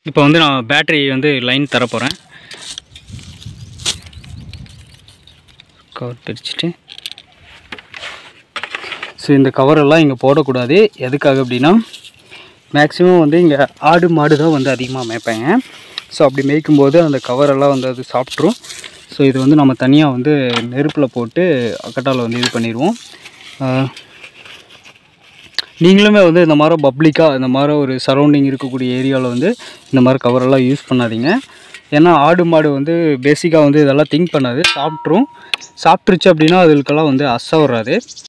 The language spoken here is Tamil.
இப்போ வந்து நான் பேட்டரி வந்து லைன் தர போகிறேன் கவர் பிரிச்சுட்டு ஸோ இந்த கவரெல்லாம் இங்கே போடக்கூடாது எதுக்காக அப்படின்னா மேக்ஸிமம் வந்து இங்கே ஆடு மாடு தான் வந்து அதிகமாக மேய்ப்பாங்க ஸோ அப்படி மேய்க்கும்போது அந்த கவரெல்லாம் வந்து அது சாப்பிட்ரும் ஸோ இது வந்து நம்ம தனியாக வந்து நெருப்பில் போட்டு அக்கட்டாவில் வந்து இது பண்ணிடுவோம் ஆஹ், நீங்களுமே வந்து இந்த மாதிரி பப்ளிக்காக இந்த மாதிரி ஒரு சரௌண்டிங் இருக்கக்கூடிய ஏரியாவில் வந்து இந்த மாதிரி கவரெல்லாம் யூஸ் பண்ணாதீங்க ஏன்னா ஆடு மாடு வந்து பேசிக்காக வந்து இதெல்லாம் திங்க் பண்ணாது சாப்பிட்ரும் சாப்பிட்ருச்சு அப்படின்னா அதுக்கெல்லாம் வந்து அசை வராது